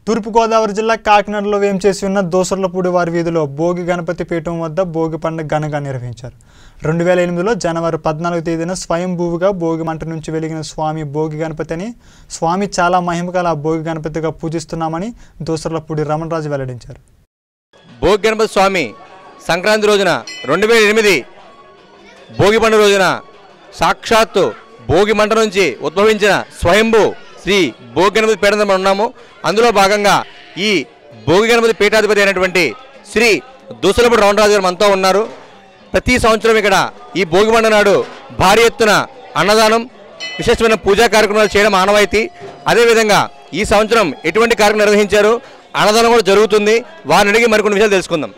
తూర్పుగోదావరి జిల్లా కాకినాడలో వేంచేసి ఉన్న దోసర్లపూడి వారి వీధిలో భోగి గణపతి పీఠం వద్ద భోగి పండుగ ఘనంగా నిర్వహించారు రెండు వేల ఎనిమిదిలో జనవరి పద్నాలుగు తేదీన స్వయంభూవిగా భోగి మంట నుంచి వెలిగిన స్వామి భోగి గణపతి అని స్వామి చాలా మహిమగల ఆ భోగి గణపతిగా పూజిస్తున్నామని దోసర్లపూడి రమణరాజు వెల్లడించారు భోగి గణపతి స్వామి సంక్రాంతి రోజున రెండు వేల ఎనిమిది భోగి పండుగ రోజున సాక్షాత్తు భోగి మంట నుంచి ఉద్భవించిన స్వయంభూ శ్రీ భోగి గణపతి పీఠం మనం ఉన్నాము అందులో భాగంగా ఈ భోగి గణపతి పీఠాధిపతి అయినటువంటి శ్రీ దూసలపూడి రామరాజు గారు మనతో ఉన్నారు ప్రతి సంవత్సరం ఇక్కడ ఈ భోగి మండ నాడు భారీ ఎత్తున అన్నదానం విశేషమైన పూజా కార్యక్రమాలు చేయడం ఆనవాయితీ అదేవిధంగా ఈ సంవత్సరం ఎటువంటి కార్యక్రమం నిర్వహించారు అన్నదానం కూడా జరుగుతుంది వారిని అడిగి మరికొన్ని విషయాలు తెలుసుకుందాం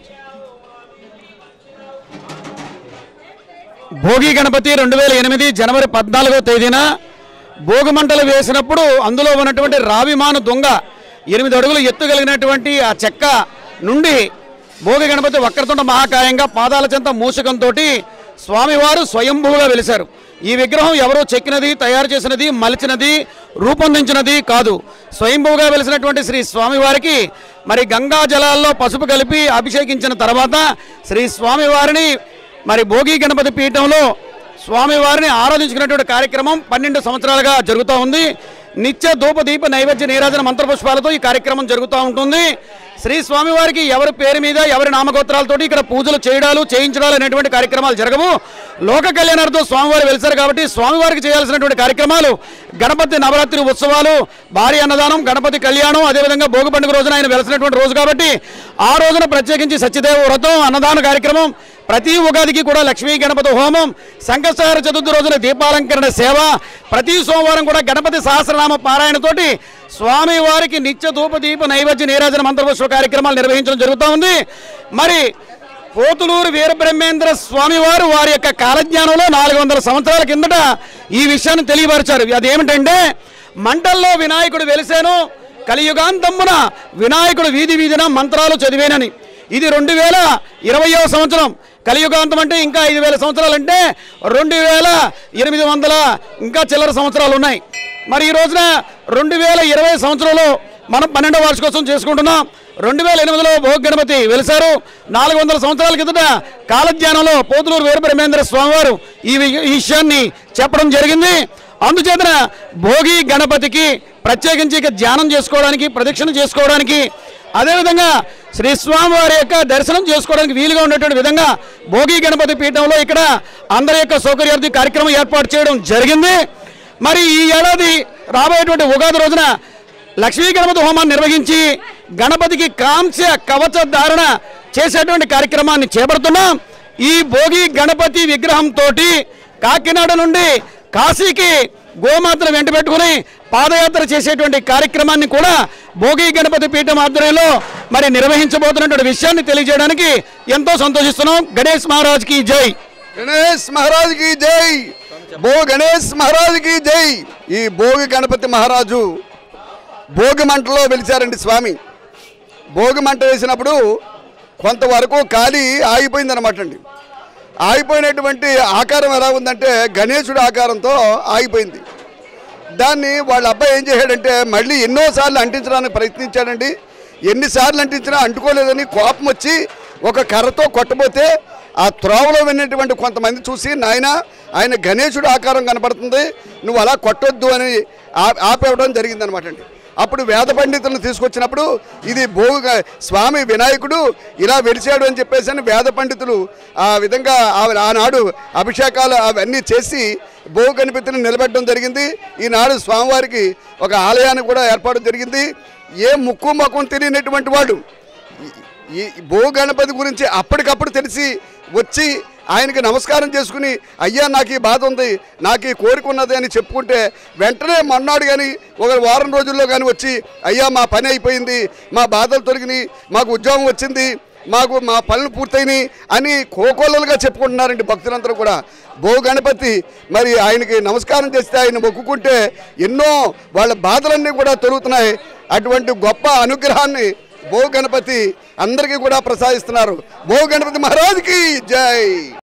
భోగి గణపతి రెండు వేల ఎనిమిది జనవరి పద్నాలుగో తేదీన భోగి మంటలు వేసినప్పుడు అందులో ఉన్నటువంటి రావిమాను దొంగ ఎనిమిది అడుగులు ఎత్తు కలిగినటువంటి ఆ చెక్క నుండి భోగి గణపతి వక్రతుండ మహాకాయంగా పాదాల చెంత మూషకంతో స్వామివారు స్వయంభూగా వెలిశారు ఈ విగ్రహం ఎవరో చెక్కినది తయారు చేసినది మలిచినది రూపొందించినది కాదు స్వయంభూగా వెలిసినటువంటి శ్రీ స్వామివారికి మరి గంగా జలాల్లో పసుపు కలిపి అభిషేకించిన తర్వాత శ్రీ స్వామివారిని మరి భోగి గణపతి పీఠంలో స్వామివారిని ఆరాధించుకునేటువంటి కార్యక్రమం పన్నెండు సంవత్సరాలుగా జరుగుతూ ఉంది నిత్య ధూపదీప నైవేద్య నీరాజన మంత్రపుష్పాలతో ఈ కార్యక్రమం జరుగుతూ ఉంటుంది శ్రీ స్వామివారికి ఎవరి పేరు మీద ఎవరి నామగోత్రాలతోటి ఇక్కడ పూజలు చేయడాలు చేయించడాలు అనేటువంటి కార్యక్రమాలు జరగవు లోక కళ్యాణార్థం స్వామివారు వెలిసారు కాబట్టి స్వామివారికి చేయాల్సినటువంటి కార్యక్రమాలు గణపతి నవరాత్రి ఉత్సవాలు భారీ అన్నదానం గణపతి కళ్యాణం అదేవిధంగా భోగి పండుగ రోజున ఆయన వెలిసినటువంటి రోజు కాబట్టి ఆ రోజున ప్రత్యేకించి సత్యదేవ వ్రతం అన్నదాన కార్యక్రమం ప్రతి ఉగాదికి కూడా లక్ష్మీ గణపతి హోమం సంకష్టహార చతుర్థి రోజున దీపాలంకరణ సేవ ప్రతి సోమవారం కూడా గణపతి సహస్రనామ పారాయణతోటి స్వామి వారికి నిత్య ధూప దీప నైవేద్య నీరాజన మంత్రపుష్ప కార్యక్రమాలు నిర్వహించడం జరుగుతూ ఉంది మరి పోతులూరు వీరబ్రహ్మేంద్ర స్వామి వారు వారి యొక్క కాలజ్ఞానంలో నాలుగు వందల సంవత్సరాల కిందట ఈ విషయాన్ని తెలియపరిచారు అదేమిటంటే మంటల్లో వినాయకుడు వెలిసాను కలియుగాంతమ్మున వినాయకుడు వీధి వీధిన మంత్రాలు చదివేనని ఇది రెండు వేల ఇరవయో సంవత్సరం కలియుగాంతం అంటే ఇంకా ఐదు వేల సంవత్సరాలు అంటే రెండు వేల ఎనిమిది వందల ఇంకా చిల్లర సంవత్సరాలు ఉన్నాయి మరి ఈ రోజున రెండు వేల ఇరవై సంవత్సరంలో మనం పన్నెండవ వార్షికోత్సవం చేసుకుంటున్నాం రెండు వేల ఎనిమిదిలో భోగ్ గణపతి వెలిశారు నాలుగు వందల సంవత్సరాల కిందట కాలజ్ఞానంలో పోతులూరు వీరబ్రహ్మేంద్ర స్వామివారు ఈ వి- ఈ విషయాన్ని చెప్పడం జరిగింది అందుచేతన భోగి గణపతికి ప్రత్యేకించి ఇక ధ్యానం చేసుకోవడానికి ప్రదక్షిణ చేసుకోవడానికి అదేవిధంగా శ్రీ స్వామివారి యొక్క దర్శనం చేసుకోవడానికి వీలుగా ఉండేటువంటి విధంగా భోగి గణపతి పీఠంలో ఇక్కడ అందరి యొక్క సౌకర్యార్థి కార్యక్రమం ఏర్పాటు చేయడం జరిగింది మరి ఈ ఏడాది రాబోయేటువంటి ఉగాది రోజున లక్ష్మీ గణపతి హోమాన్ని నిర్వహించి గణపతికి కాంస్య కవచ ధారణ చేసేటువంటి కార్యక్రమాన్ని చేపడుతున్నాం ఈ భోగి గణపతి విగ్రహంతో కాకినాడ నుండి కాశీకి గోమాతను వెంట పెట్టుకుని పాదయాత్ర చేసేటువంటి కార్యక్రమాన్ని కూడా భోగి గణపతి పీఠం ఆధ్వర్యంలో మరి నిర్వహించబోతున్నటువంటి విషయాన్ని తెలియజేయడానికి ఎంతో సంతోషిస్తున్నాం గణేష్ మహారాజ్కి జై గణేష్ మహారాజ్ కి జై భో గణేష్ మహారాజ్ కి జై ఈ భోగి గణపతి మహారాజు భోగి మంటలో వెలిచారండి స్వామి భోగి మంట వేసినప్పుడు కొంతవరకు ఖాళీ ఆగిపోయింది అనమాట అండి ఆగిపోయినటువంటి ఆకారం ఎలా ఉందంటే గణేశుడి ఆకారంతో ఆగిపోయింది దాన్ని వాళ్ళ అబ్బాయి ఏం చేశాడంటే మళ్ళీ ఎన్నోసార్లు అంటించడానికి ప్రయత్నించాడండి ఎన్నిసార్లు అంటించినా అంటుకోలేదని కోపం వచ్చి ఒక కర్రతో కొట్టబోతే ఆ త్రోవలో విన్నటువంటి కొంతమంది చూసి నాయన ఆయన గణేశుడు ఆకారం కనపడుతుంది నువ్వు అలా కొట్టొద్దు అని ఆ- ఆపేవడం జరిగిందనమాట అండి అప్పుడు వేద పండితులను తీసుకొచ్చినప్పుడు ఇది భోగ స్వామి వినాయకుడు ఇలా వెలిచాడు అని చెప్పేసి అని వేద పండితులు ఆ విధంగా ఆ- ఆనాడు అభిషేకాలు అవన్నీ చేసి భోగ గణపతిని నిలబెట్టడం జరిగింది ఈనాడు స్వామివారికి ఒక ఆలయాన్ని కూడా ఏర్పాటు జరిగింది ఏ ముక్కు ముఖం తెలియనటువంటి వాడు ఈ ఈ భూ గణపతి గురించి అప్పటికప్పుడు తెలిసి వచ్చి ఆయనకి నమస్కారం చేసుకుని అయ్యా నాకు ఈ బాధ ఉంది నాకు ఈ కోరిక ఉన్నది అని చెప్పుకుంటే వెంటనే మొన్నాడు కానీ ఒక వారం రోజుల్లో కానీ వచ్చి అయ్యా మా పని అయిపోయింది మా బాధలు తొలగినాయి మాకు ఉద్యోగం వచ్చింది మాకు మా పనులు పూర్తయినాయి అని కోకోలలుగా చెప్పుకుంటున్నారండి భక్తులందరూ కూడా భో గణపతి మరి ఆయనకి నమస్కారం చేస్తే ఆయన మొక్కుకుంటే ఎన్నో వాళ్ళ బాధలన్నీ కూడా తొలుగుతున్నాయి అటువంటి గొప్ప అనుగ్రహాన్ని భో గణపతి అందరికీ కూడా ప్రసాదిస్తున్నారు భో గణపతి మహారాజుకి జై